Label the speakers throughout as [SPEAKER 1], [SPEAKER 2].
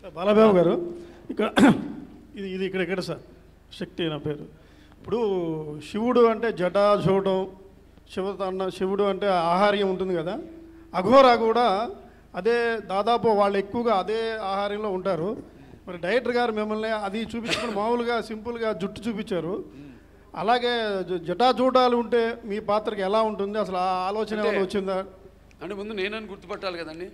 [SPEAKER 1] బాలబాబు గారు ఇక్కడ ఇది ఇది ఇక్కడ ఇక్కడ సార్ శక్తి నా పేరు ఇప్పుడు శివుడు అంటే జటా చూడడం శివ అన్న శివుడు అంటే ఆహార్యం ఉంటుంది కదా అఘోరా కూడా అదే దాదాపు వాళ్ళు ఎక్కువగా అదే ఆహార్యంలో ఉంటారు మరి డైరెక్టర్ గారు మిమ్మల్ని అది చూపించుకుని మామూలుగా సింపుల్గా జుట్టు చూపించారు అలాగే జ- జటాజూటాలు ఉంటే మీ పాత్రకి ఎలా ఉంటుంది అసలు ఆ ఆలోచన
[SPEAKER 2] అంటే-
[SPEAKER 1] ఏమైనా వచ్చిందా
[SPEAKER 2] అంటే ముందు నేనని గుర్తుపట్టాలి కదండి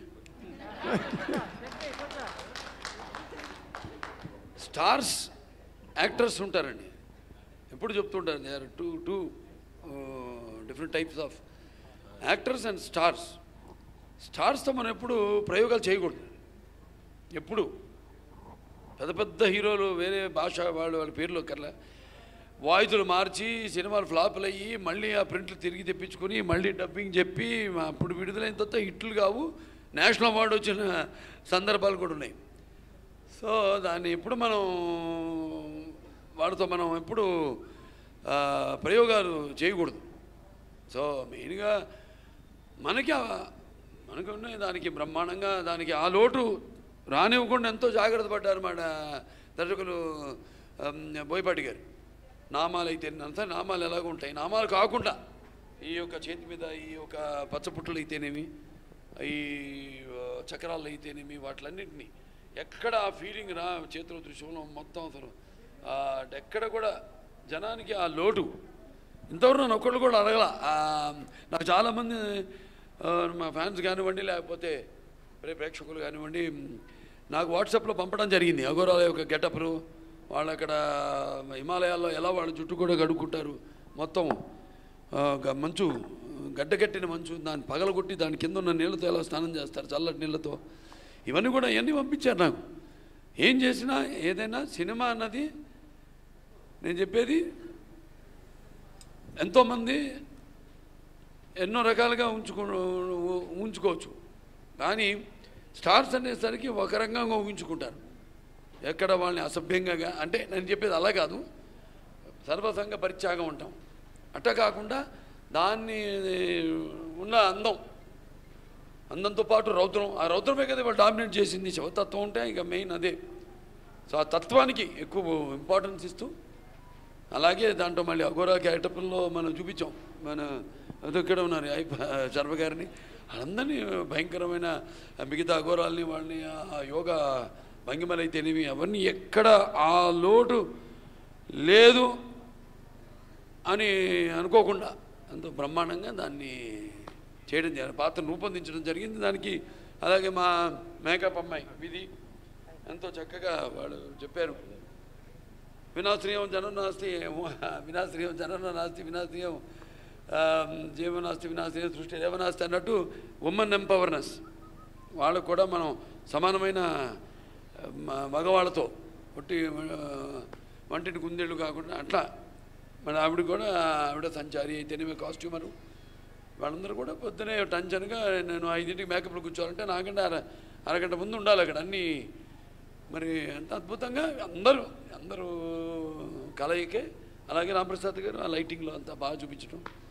[SPEAKER 2] స్టార్స్ యాక్టర్స్ ఉంటారండి ఎప్పుడు చెప్తుంటారు they are two two different types of actors and stars స్టార్స్తో మనం ఎప్పుడు ప్రయోగాలు చేయకూడదు ఎప్పుడు పెద్ద పెద్ద హీరోలు వేరే భాష వాళ్ళు వాళ్ళ పేర్లు కల్లా వాయితులు మార్చి సినిమాలు ఫ్లాపులు అయ్యి మళ్ళీ ఆ ప్రింట్లు తిరిగి తెప్పించుకొని మళ్ళీ డబ్బింగ్ చెప్పి మా అప్పుడు విడుదలైన తర్వాత హిట్లు కావు నేషనల్ అవార్డు వచ్చిన సందర్భాలు కూడా ఉన్నాయి సో దాన్ని ఎప్పుడు మనం వాడితో మనం ఎప్పుడు ఆ, ప్రయోగాలు చేయకూడదు సో మెయిన్గా మనకి ఆ- మనకు ఉన్నాయి దానికి బ్రహ్మాండంగా దానికి ఆ లోటు రానివ్వకుండా ఎంతో జాగ్రత్త పడ్డారు మన దర్శకులు ఆమ్, బోయపాటి గారు నామాలు అయితే అంతా నామాలు ఎలాగ ఉంటాయి నామాలు కాకుండా ఈ యొక్క చేతి మీద ఈ యొక్క పచ్చపుట్టలు అయితేనేమి ఈ ఆ, చక్రాలు అయితేనేమి వాటిలన్నింటినీ ఎక్కడ ఆ ఫీలింగ్ రా చేతుల దృశ్యంలో మొత్తం అసలు ఆ, ఎక్కడ కూడా జనానికి ఆ లోటు ఇంతవరకు నన్ను ఒక్కళ్ళు కూడా అడగల ఆ, నాకు చాలామంది ఆ, మా ఫ్యాన్స్ కానివ్వండి లేకపోతే ప్రే ప్రేక్షకులు కానివ్వండి నాకు వాట్సాప్లో పంపడం జరిగింది అఘోరాల యొక్క గెటప్లు వాళ్ళు అక్కడ హిమాలయాల్లో ఎలా వాళ్ళ జుట్టు కూడా గడుక్కుంటారు మొత్తం ఆ, గ- మంచు గడ్డగట్టిన మంచు దాన్ని పగలగొట్టి దాని కింద ఉన్న నీళ్ళతో ఎలా స్నానం చేస్తారు చల్లటి నీళ్ళతో ఇవన్నీ కూడా ఇవన్నీ పంపించారు నాకు ఏం చేసినా ఏదైనా సినిమా అన్నది నేను చెప్పేది ఎంతోమంది ఎన్నో రకాలుగా ఉంచుకో ఉంచుకోవచ్చు కానీ స్టార్స్ అనేసరికి ఒక రకంగా ఊహించుకుంటారు ఎక్కడ వాళ్ళని అసభ్యంగా గా- అంటే నేను చెప్పేది అలా కాదు సర్వసంగ పరిత్యాగం ఉంటాం అట్ట కాకుండా దాన్ని ఉన్న అందం అందంతో పాటు రౌద్రం ఆ రౌద్రమే కదా వాళ్ళు డామినేట్ చేసింది శివతత్వం ఉంటే ఇక మెయిన్ అదే సో ఆ తత్వానికి ఎక్కువ ఇంపార్టెన్స్ ఇస్తూ అలాగే దాంట్లో మళ్ళీ అఘోరా క్యారెక్టర్లో మనం చూపించాం మన అదో ఇక్కడ ఉన్నారు ఐ శర్మ గారిని వాళ్ళందరినీ భయంకరమైన మిగతా అఘోరాల్ని వాళ్ళని ఆ యోగా భంగిమలు అయితేనేవి అవన్నీ ఎక్కడ ఆ లోటు లేదు అని అనుకోకుండా ఎంతో బ్రహ్మాండంగా దాన్ని చేయడం జరిగింది పాత్ర రూపొందించడం జరిగింది దానికి అలాగే మా మేకప్ అమ్మాయి విధి ఎంతో చక్కగా వాళ్ళు చెప్పారు వినాశ్రియం జనం నాస్తి వినాశ్రియం జనం నాస్తి వినాశ్రియం ఆ, జీవనాస్తి వినాశ్రియం సృష్టి దేవనాస్తి అన్నట్టు ఉమెన్ ఎంపవర్నెస్ వాళ్ళకు కూడా మనం సమానమైన మ- మగవాళ్ళతో ఒట్టి ఆ, వంటిని కుందేళ్ళు కాకుండా అట్లా మన ఆవిడ కూడా ఆవిడ సంచారి అయితేనేమి కాస్ట్యూమరు వాళ్ళందరూ కూడా పొద్దునే టెన్షన్గా నేను ఐదింటికి మేకప్లో కూర్చోవాలంటే నాకంటే అర అరగంట ముందు ఉండాలి అక్కడ అన్నీ మరి ఎంత అద్భుతంగా అందరూ అందరూ కలయికే అలాగే రామప్రసాద్ గారు ఆ లైటింగ్లో అంతా బాగా చూపించడం